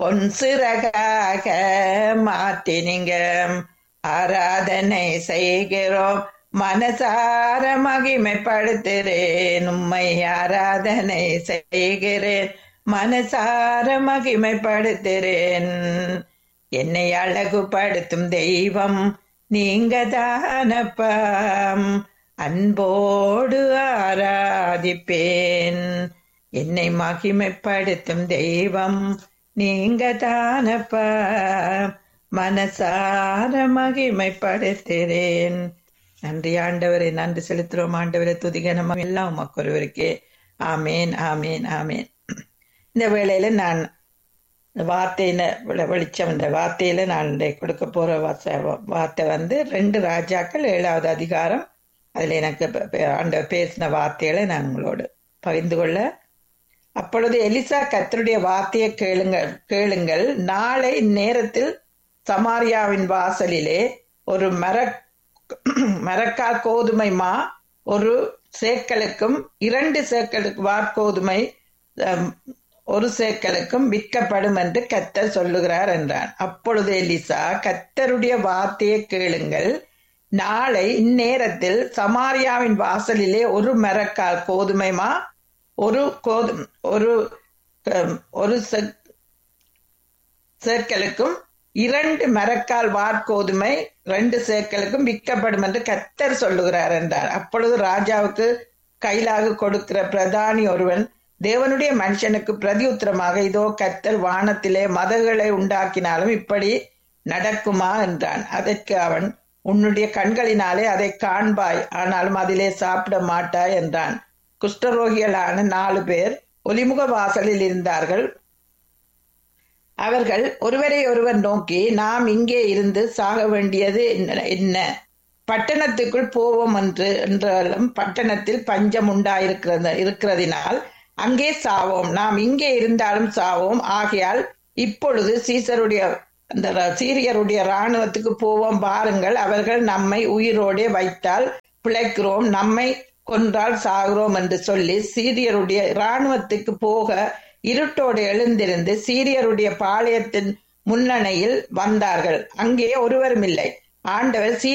பொன் சிறகாக மாற்றினீங்க ஆராதனை செய்கிறோம் மனசார மகிமைப்படுத்துகிறேன் உம்மை ஆராதனை செய்கிறேன் மனசார மகிமைப்படுத்துகிறேன் என்னை அழகுபடுத்தும் தெய்வம் நீங்க தானப்பாம் அன்போடு ஆராதிப்பேன் என்னை மகிமைப்படுத்தும் தெய்வம் நீங்க தானப்பா மனசார மகிமைப்படுத்துகிறேன் நன்றி ஆண்டவரை நன்றி செலுத்துறோம் ஆண்டவரை துதிகனமா எல்லாம் உமக்கு ஒருவருக்கே ஆமேன் ஆமேன் ஆமேன் இந்த வேளையில நான் இந்த வார்த்தையில வெளி- வெளிச்சம் இந்த வார்த்தையில நான் இன்றைக்கு கொடுக்க போற வாச- வார்த்தை வந்து ரெண்டு ராஜாக்கள் ஏழாவது அதிகாரம் அதுல எனக்கு ப- ப- ஆண்டவர் பேசின வார்த்தைகளை நான் உங்களோடு பகிர்ந்து கொள்ள அப்பொழுது எலிசா கர்த்தருடைய வார்த்தையை கேளுங்கள் கேளுங்கள் நாளை நேரத்தில் சமாரியாவின் வாசலிலே ஒரு மர மரக்கால் கோதுமை மா ஒரு சேக்கலுக்கும் இரண்டு சேக்கலுக்கு வார்கோதுமை அம், ஒரு சேக்கலுக்கும் விற்கப்படும் என்று கத்தர் சொல்லுகிறார் என்றான் அப்பொழுது எலிசா கத்தருடைய வார்த்தையை கேளுங்கள் நாளை இந்நேரத்தில் சமாரியாவின் வாசலிலே ஒரு மரக்கால் கோதுமை மா ஒரு கோது ஒரு அம், ஒரு செக்- சேக்கலுக்கும் இரண்டு மரக்கால் வார்கோதுமை ரெண்டு சேக்கலுக்கும் விற்கப்படும் என்று கத்தர் சொல்லுகிறார் என்றார் அப்பொழுது ராஜாவுக்கு கைலாக கொடுக்கிற பிரதானி ஒருவன் தேவனுடைய மனுஷனுக்கு பிரதியுத்தரமாக இதோ கத்தர் வானத்திலே மதகளை உண்டாக்கினாலும் இப்படி நடக்குமா என்றான் அதற்கு அவன் உன்னுடைய கண்களினாலே அதை காண்பாய் ஆனாலும் அதிலே சாப்பிட மாட்டாய் என்றான் குஷ்டரோகிகளான நாலு பேர் ஒலிமுக வாசலில் இருந்தார்கள் அவர்கள் ஒருவரை ஒருவர் நோக்கி நாம் இங்கே இருந்து சாக வேண்டியது என்ன- என்ன பட்டணத்துக்குள் போவோம் என்று என்றாலும் பட்டணத்தில் பஞ்சம் உண்டாயிருக்கிறது இருக்கிறதினால் அங்கே சாவோம் நாம் இங்கே இருந்தாலும் சாவோம் ஆகையால் இப்பொழுது சீசருடைய அந்த ர- சீரியருடைய இராணுவத்துக்கு போவோம் பாருங்கள் அவர்கள் நம்மை உயிரோடே வைத்தால் பிழைக்கிறோம் நம்மை கொன்றால் சாகிறோம் என்று சொல்லி சீரியருடைய இராணுவத்துக்கு போக இருட்டோடு எழுந்திருந்து சீரியருடைய பாளையத்தின் முன்னணியில் வந்தார்கள் அங்கே ஒருவரும் இல்லை ஆண்டவர் சீ